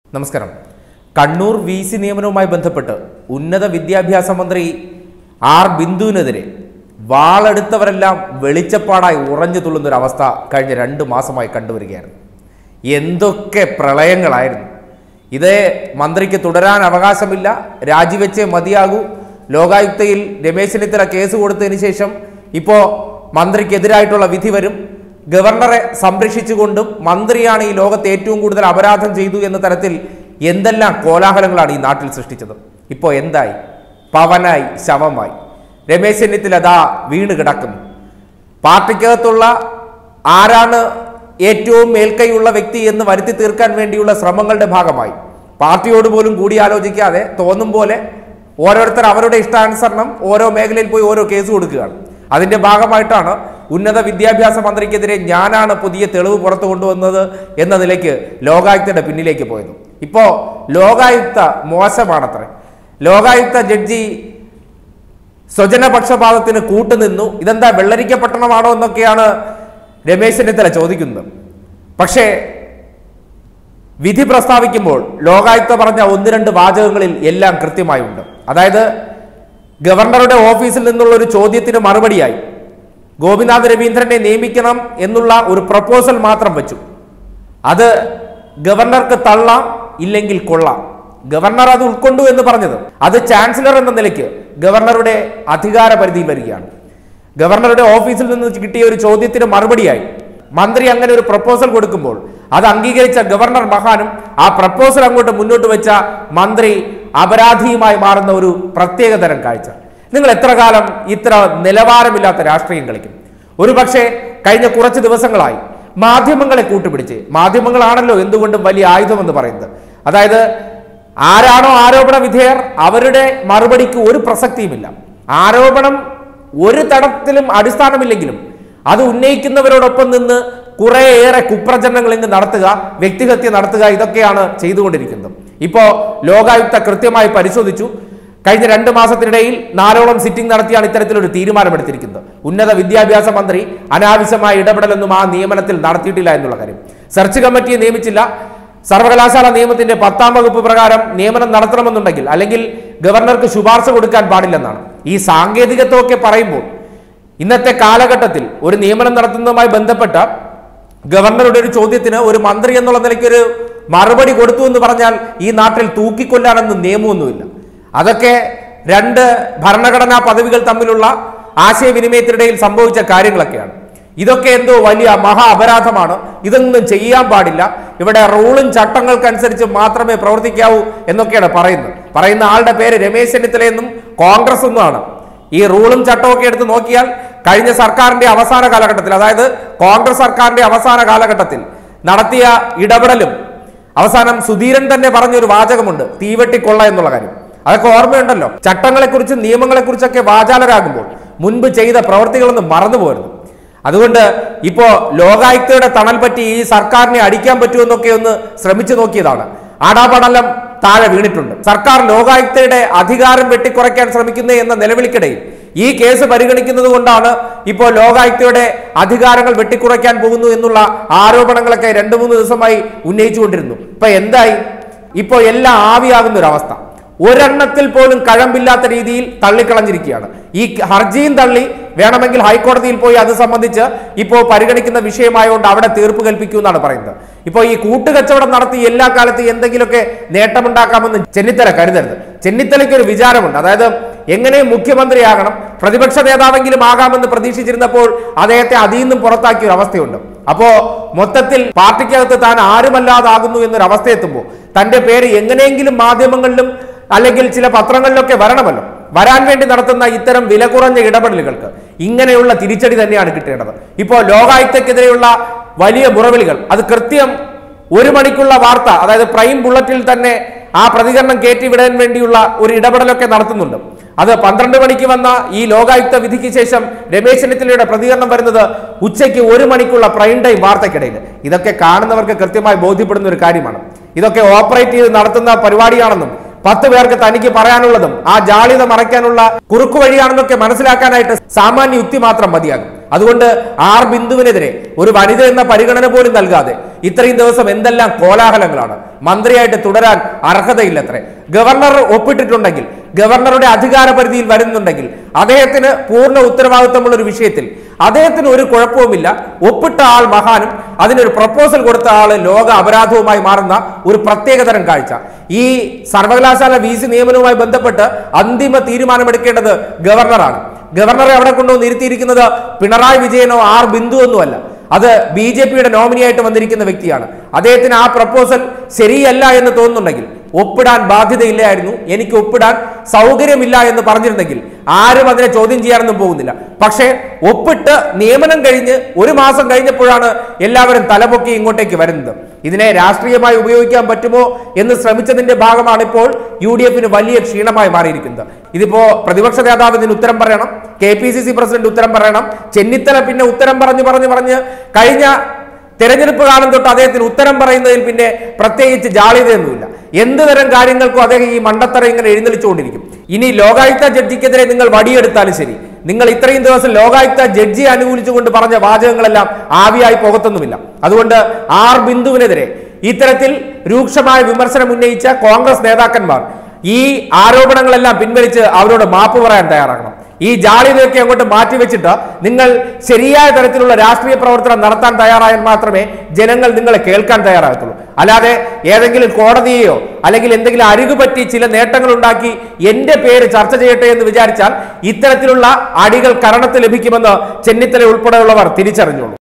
നമസ്കാരം Kannur V C നിയമനവുമായി ബന്ധപ്പെട്ട് ഉന്നത വിദ്യാഭ്യാസ മന്ത്രി ആർ ബിന്ദുവിനെതിരെ വാളെടുത്തവരെല്ലാം വെളിച്ചപ്പാടായി ഉറഞ്ഞു തുള്ളുന്ന ഒരു അവസ്ഥ കഴിഞ്ഞ രണ്ട് മാസമായി കണ്ടുവരികയാണ് എന്തൊക്കെ പ്രളയങ്ങളായിരുന്നു ഇത് മന്ത്രിക്ക് തുടരാൻ അവകാശമില്ല രാജിവെച്ചേ മതിയാകൂ ലോകായുക്തയിൽ രമേശ് ചെന്നിത്തല കേസ് കൊടുത്തതിന് ശേഷം ഇപ്പോൾ മന്ത്രിക്കെതിരായിട്ടുള്ള വിധി വരും ഗവർണറെ സംരക്ഷിച്ചുകൊണ്ടും മന്ത്രിയാണ് ഈ ലോകത്ത് ഏറ്റവും കൂടുതൽ അപരാധം ചെയ്തു എന്ന തരത്തിൽ എന്തെല്ലാം കോലാഹലങ്ങളാണ് ഈ നാട്ടിൽ സൃഷ്ടിച്ചത് ഇപ്പോൾ എന്തായി പവനായി ശവമായി രമേശ് ചെന്നിത്തല അതാ വീണ് കിടക്കുന്നു പാർട്ടിക്കകത്തുള്ള ആരാണ് ഏറ്റവും മേൽക്കൈയുള്ള വ്യക്തി എന്ന് വരുത്തി തീർക്കാൻ വേണ്ടിയുള്ള ശ്രമങ്ങളുടെ ഭാഗമായി പാർട്ടിയോട് പോലും കൂടിയാലോചിക്കാതെ തോന്നും പോലെ ഓരോരുത്തർ അവരുടെ ഇഷ്ടാനുസരണം ഓരോ മേഖലയിൽ പോയി ഓരോ കേസ് കൊടുക്കുകയാണ് അതിന്റെ ഭാഗമായിട്ടാണ് ഉന്നത വിദ്യാഭ്യാസ മന്ത്രിക്കെതിരെ ഞാനാണ് പുതിയ തെളിവ് പുറത്തു കൊണ്ടുവന്നത് എന്ന നിലയ്ക്ക് ലോകായുക്തയുടെ പിന്നിലേക്ക് പോയത് ഇപ്പോ ലോകായുക്ത മോശമാണത്രേ ലോകായുക്ത ജഡ്ജി സ്വജനപക്ഷപാതത്തിന് കൂട്ടുനിന്നു ഇതെന്താ വെള്ളരിക്ക പട്ടണമാണോ എന്നൊക്കെയാണ് രമേശ് ചെന്നിത്തല ചോദിക്കുന്നത് പക്ഷേ വിധി പ്രസ്താവിക്കുമ്പോൾ ലോകായുക്ത പറഞ്ഞ ഒന്ന് രണ്ട് വാചകങ്ങളിൽ എല്ലാം കൃത്യമായുണ്ട് അതായത് ഗവർണറുടെ ഓഫീസിൽ നിന്നുള്ള ഒരു ചോദ്യത്തിന് മറുപടിയായി ഗോപിനാഥ് രവീന്ദ്രനെ നിയമിക്കണം എന്നുള്ള ഒരു പ്രപ്പോസൽ മാത്രം വെച്ചു അത് ഗവർണർക്ക് തള്ളാം ഇല്ലെങ്കിൽ കൊള്ളാം ഗവർണർ അത് ഉൾക്കൊണ്ടു എന്ന് പറഞ്ഞത് അത് ചാൻസലർ എന്ന നിലയ്ക്ക് ഗവർണറുടെ അധികാര പരിധിയിൽ വരികയാണ് ഗവർണറുടെ ഓഫീസിൽ നിന്ന് കിട്ടിയ ഒരു ചോദ്യത്തിന് മറുപടിയായി മന്ത്രി അങ്ങനെ ഒരു പ്രപ്പോസൽ കൊടുക്കുമ്പോൾ അത് അംഗീകരിച്ച ഗവർണർ മഹാനും ആ പ്രപ്പോസൽ അങ്ങോട്ട് മുന്നോട്ട് വെച്ച മന്ത്രി അപരാധിയുമായി മാറുന്ന ഒരു പ്രത്യേക തരം കാഴ്ച നിങ്ങൾ എത്ര കാലം ഇത്ര നിലവാരമില്ലാത്ത രാഷ്ട്രീയം കളിക്കും ഒരു പക്ഷേ കഴിഞ്ഞ കുറച്ച് ദിവസങ്ങളായി മാധ്യമങ്ങളെ കൂട്ടുപിടിച്ച് മാധ്യമങ്ങളാണല്ലോ എന്തുകൊണ്ടും വലിയ ആയുധമെന്ന് പറയുന്നത് അതായത് ആരാണോ ആരോപണ വിധേയർ അവരുടെ മറുപടിക്ക് ഒരു പ്രസക്തിയുമില്ല ആരോപണം ഒരു തടത്തിലും അടിസ്ഥാനമില്ലെങ്കിലും അത് ഉന്നയിക്കുന്നവരോടൊപ്പം നിന്ന് കുറേയേറെ കുപ്രചരണങ്ങൾ ഇങ്ങ് നടത്തുക വ്യക്തിഹത്യ നടത്തുക ഇതൊക്കെയാണ് ചെയ്തുകൊണ്ടിരിക്കുന്നത് ഇപ്പോ ലോകായുക്ത കൃത്യമായി പരിശോധിച്ചു കഴിഞ്ഞ രണ്ട് മാസത്തിനിടയിൽ നാലോളം സിറ്റിംഗ് നടത്തിയാണ് ഇത്തരത്തിലൊരു തീരുമാനമെടുത്തിരിക്കുന്നത് ഉന്നത വിദ്യാഭ്യാസ മന്ത്രി അനാവശ്യമായ ഇടപെടലൊന്നും ആ നിയമനത്തിൽ നടത്തിയിട്ടില്ല എന്നുള്ള കാര്യം സെർച്ച് കമ്മിറ്റിയെ നിയമിച്ചില്ല സർവകലാശാല നിയമത്തിന്റെ പത്താം വകുപ്പ് പ്രകാരം നിയമനം നടത്തണമെന്നുണ്ടെങ്കിൽ അല്ലെങ്കിൽ ഗവർണർക്ക് ശുപാർശ കൊടുക്കാൻ പാടില്ലെന്നാണ് ഈ സാങ്കേതികത്വമൊക്കെ പറയുമ്പോൾ ഇന്നത്തെ കാലഘട്ടത്തിൽ ഒരു നിയമനം നടത്തുന്നതുമായി ബന്ധപ്പെട്ട ഗവർണറുടെ ഒരു ചോദ്യത്തിന് ഒരു മന്ത്രി എന്നുള്ള നിലയ്ക്ക് ഒരു മറുപടി കൊടുത്തു എന്ന് പറഞ്ഞാൽ ഈ നാട്ടിൽ തൂക്കിക്കൊല്ലാനൊന്നും നിയമമൊന്നുമില്ല അതൊക്കെ രണ്ട് ഭരണഘടനാ പദവികൾ തമ്മിലുള്ള ആശയവിനിമയത്തിനിടയിൽ സംഭവിച്ച കാര്യങ്ങളൊക്കെയാണ് ഇതൊക്കെ എന്തോ വലിയ മഹാ അപരാധമാണ് ഇതൊന്നും ചെയ്യാൻ പാടില്ല ഇവിടെ റൂളും ചട്ടങ്ങൾക്കനുസരിച്ച് മാത്രമേ പ്രവർത്തിക്കാവൂ എന്നൊക്കെയാണ് പറയുന്നത് പറയുന്ന ആളുടെ പേര് രമേശ് ചെന്നിത്തലയെന്നും കോൺഗ്രസ് ഒന്നുമാണ് ഈ റൂളും ചട്ടമൊക്കെ എടുത്ത് നോക്കിയാൽ കഴിഞ്ഞ സർക്കാരിന്റെ അവസാന കാലഘട്ടത്തിൽ അതായത് കോൺഗ്രസ് സർക്കാരിന്റെ അവസാന കാലഘട്ടത്തിൽ നടത്തിയ ഇടപെടലും അവസാനം സുധീരൻ തന്നെ പറഞ്ഞൊരു വാചകമുണ്ട് തീവെട്ടിക്കൊള്ള എന്നുള്ള കാര്യം അതൊക്കെ ഓർമ്മയുണ്ടല്ലോ ചട്ടങ്ങളെക്കുറിച്ചും നിയമങ്ങളെക്കുറിച്ചൊക്കെ വാചാലരാകുമ്പോൾ മുൻപ് ചെയ്ത പ്രവർത്തികളൊന്നും മറന്നു പോരുന്നു അതുകൊണ്ട് ഇപ്പോ ലോകായുക്തയുടെ തണൽ പറ്റി ഈ സർക്കാരിനെ അടിക്കാൻ പറ്റുമെന്നൊക്കെ ഒന്ന് ശ്രമിച്ചു നോക്കിയതാണ് ആടാപടലം താഴെ വീണിട്ടുണ്ട് സർക്കാർ ലോകായുക്തയുടെ അധികാരം വെട്ടിക്കുറയ്ക്കാൻ ശ്രമിക്കുന്നു എന്ന നിലവിളിക്കിടയിൽ ഈ കേസ് പരിഗണിക്കുന്നത് കൊണ്ടാണ് ഇപ്പോൾ ലോകായുക്തയുടെ അധികാരങ്ങൾ വെട്ടിക്കുറയ്ക്കാൻ പോകുന്നു എന്നുള്ള ആരോപണങ്ങളൊക്കെ രണ്ടു മൂന്ന് ദിവസമായി ഉന്നയിച്ചുകൊണ്ടിരുന്നു ഇപ്പൊ എന്തായി ഇപ്പോൾ എല്ലാം ആവിയാകുന്ന ഒരു അവസ്ഥ ഒരെണ്ണത്തിൽ പോലും കഴമ്പില്ലാത്ത രീതിയിൽ തള്ളിക്കളഞ്ഞിരിക്കുകയാണ് ഈ ഹർജിയും തള്ളി വേണമെങ്കിൽ ഹൈക്കോടതിയിൽ പോയി അത് സംബന്ധിച്ച് ഇപ്പോൾ പരിഗണിക്കുന്ന വിഷയമായതുകൊണ്ട് അവിടെ തീർപ്പ് കൽപ്പിക്കൂ എന്നാണ് പറയുന്നത് ഇപ്പോൾ ഈ കൂട്ടുകച്ചവടം നടത്തി എല്ലാ കാലത്തും എന്തെങ്കിലുമൊക്കെ നേട്ടമുണ്ടാക്കാമെന്ന് ചെന്നിത്തല കരുതരുത് ചെന്നിത്തലയ്ക്ക് ഒരു വിചാരമുണ്ട് അതായത് എങ്ങനെയും മുഖ്യമന്ത്രിയാകണം പ്രതിപക്ഷ നേതാവെങ്കിലും ആകാമെന്ന് പ്രതീക്ഷിച്ചിരുന്നപ്പോൾ അദ്ദേഹത്തെ അതിൽ നിന്നും പുറത്താക്കിയ ഒരു അവസ്ഥയുണ്ട് അപ്പോ മൊത്തത്തിൽ പാർട്ടിക്കകത്ത് താൻ ആരുമല്ലാതാകുന്നു എന്നൊരു അവസ്ഥ എത്തുമ്പോൾ തന്റെ പേര് എങ്ങനെയെങ്കിലും മാധ്യമങ്ങളിലും അല്ലെങ്കിൽ ചില പത്രങ്ങളിലൊക്കെ വരണമല്ലോ വരാൻ വേണ്ടി നടത്തുന്ന ഇത്തരം വില കുറഞ്ഞ ഇടപെടലുകൾക്ക് ഇങ്ങനെയുള്ള തിരിച്ചടി തന്നെയാണ് കിട്ടേണ്ടത് ഇപ്പോൾ ലോകായുക്തക്കെതിരെയുള്ള വലിയ മുറവിളികൾ അത് കൃത്യം ഒരു മണിക്കുള്ള വാർത്ത അതായത് പ്രൈം ബുള്ളറ്റിൽ തന്നെ ആ പ്രതികരണം കയറ്റിവിടാൻ വേണ്ടിയുള്ള ഒരു ഇടപെടലൊക്കെ നടത്തുന്നുണ്ട് അത് പന്ത്രണ്ട് മണിക്ക് വന്ന ഈ ലോകായുക്ത വിധിക്ക് ശേഷം രമേശ് ചെന്നിത്തലയുടെ പ്രതികരണം വരുന്നത് ഉച്ചയ്ക്ക് ഒരു മണിക്കുള്ള പ്രൈം ടൈം വാർത്തക്കിടയിൽ ഇതൊക്കെ കാണുന്നവർക്ക് കൃത്യമായി ബോധ്യപ്പെടുന്ന ഒരു കാര്യമാണ് ഇതൊക്കെ ഓപ്പറേറ്റ് ചെയ്ത് നടത്തുന്ന പരിപാടിയാണെന്നും പത്ത് പേർക്ക് തനിക്ക് പറയാനുള്ളതും ആ ജാളിത മറയ്ക്കാനുള്ള കുറുക്കു വഴിയാണെന്നൊക്കെ മനസ്സിലാക്കാനായിട്ട് സാമാന്യ യുക്തി മാത്രം മതിയാകും അതുകൊണ്ട് ആർ ബിന്ദുവിനെതിരെ ഒരു വനിത എന്ന പരിഗണന പോലും നൽകാതെ ഇത്രയും ദിവസം എന്തെല്ലാം കോലാഹലങ്ങളാണ് മന്ത്രിയായിട്ട് തുടരാൻ അർഹതയില്ലത്രേ ഗവർണർ ഒപ്പിട്ടിട്ടുണ്ടെങ്കിൽ ഗവർണറുടെ അധികാര പരിധിയിൽ വരുന്നുണ്ടെങ്കിൽ അദ്ദേഹത്തിന് പൂർണ്ണ ഉത്തരവാദിത്വമുള്ള ഒരു വിഷയത്തിൽ അദ്ദേഹത്തിന് ഒരു കുഴപ്പവുമില്ല ഒപ്പിട്ട ആൾ മഹാനും അതിനൊരു പ്രപ്പോസൽ കൊടുത്ത ആള് ലോക അപരാധവുമായി മാറുന്ന ഒരു പ്രത്യേകതരം കാഴ്ച ഈ സർവകലാശാല വി സി നിയമനവുമായി ബന്ധപ്പെട്ട് അന്തിമ തീരുമാനമെടുക്കേണ്ടത് ഗവർണറാണ് ഗവർണറെ അവിടെ കൊണ്ടുവന്ന് ഇരുത്തിയിരിക്കുന്നത് പിണറായി വിജയനോ ആർ ബിന്ദു ഒന്നുമല്ല അത് ബി ജെ പിയുടെ നോമിനിയായിട്ട് വന്നിരിക്കുന്ന വ്യക്തിയാണ് അദ്ദേഹത്തിന് ആ പ്രപ്പോസൽ ശരിയല്ല എന്ന് തോന്നുന്നുണ്ടെങ്കിൽ ഒപ്പിടാൻ ബാധ്യതയില്ലായിരുന്നു എനിക്ക് ഒപ്പിടാൻ സൗകര്യമില്ല എന്ന് പറഞ്ഞിരുന്നെങ്കിൽ ആരും അതിനെ ചോദ്യം ചെയ്യാനൊന്നും പോകുന്നില്ല പക്ഷേ ഒപ്പിട്ട് നിയമനം കഴിഞ്ഞ് ഒരു മാസം കഴിഞ്ഞപ്പോഴാണ് എല്ലാവരും തലപൊക്കി ഇങ്ങോട്ടേക്ക് വരുന്നത് ഇതിനെ രാഷ്ട്രീയമായി ഉപയോഗിക്കാൻ പറ്റുമോ എന്ന് ശ്രമിച്ചതിന്റെ ഭാഗമാണ് ഇപ്പോൾ യു ഡി എഫിന് വലിയ ക്ഷീണമായി മാറിയിരിക്കുന്നത് ഇതിപ്പോ പ്രതിപക്ഷ നേതാവ് ഇതിന് ഉത്തരം പറയണം K P C C president ഉത്തരം പറയണം ചെന്നിത്തല പിന്നെ ഉത്തരം പറഞ്ഞു പറഞ്ഞു പറഞ്ഞ് കഴിഞ്ഞ തെരഞ്ഞെടുപ്പ് കാലം തൊട്ട് അദ്ദേഹത്തിന് ഉത്തരം പറയുന്നതിൽ പിന്നെ പ്രത്യേകിച്ച് ജാള്യതയൊന്നുമില്ല എന്ത് തരം കാര്യങ്ങൾക്കും അദ്ദേഹം ഈ മണ്ടത്തറ ഇങ്ങനെ എഴുന്നള്ളിച്ചുകൊണ്ടിരിക്കും ഇനി ലോകായുക്ത ജഡ്ജിക്കെതിരെ നിങ്ങൾ വടിയെടുത്താലും ശരി നിങ്ങൾ ഇത്രയും ദിവസം ലോകായുക്ത ജഡ്ജിയെ അനുകൂലിച്ചുകൊണ്ട് പറഞ്ഞ വാചകങ്ങളെല്ലാം ആവിയായി പോകത്തൊന്നുമില്ല അതുകൊണ്ട് ആർ ബിന്ദുവിനെതിരെ ഇത്തരത്തിൽ രൂക്ഷമായ വിമർശനം ഉന്നയിച്ച കോൺഗ്രസ് നേതാക്കന്മാർ ഈ ആരോപണങ്ങളെല്ലാം പിൻവലിച്ച് അവരോട് മാപ്പ് പറയാൻ തയ്യാറാകണം ഈ ജാളിതയൊക്കെ അങ്ങോട്ട് മാറ്റിവെച്ചിട്ട് നിങ്ങൾ ശരിയായ തരത്തിലുള്ള രാഷ്ട്രീയ പ്രവർത്തനം നടത്താൻ തയ്യാറായാൽ മാത്രമേ ജനങ്ങൾ നിങ്ങളെ കേൾക്കാൻ തയ്യാറാകത്തുള്ളൂ അല്ലാതെ ഏതെങ്കിലും കോടതിയെയോ അല്ലെങ്കിൽ എന്തെങ്കിലും അരികുപറ്റി ചില നേട്ടങ്ങൾ ഉണ്ടാക്കി എന്റെ പേര് ചർച്ച ചെയ്യട്ടെ എന്ന് വിചാരിച്ചാൽ ഇത്തരത്തിലുള്ള അടികൾ കരണത്ത് ലഭിക്കുമെന്ന് ചെന്നിത്തല ഉൾപ്പെടെയുള്ളവർ തിരിച്ചറിഞ്ഞോളൂ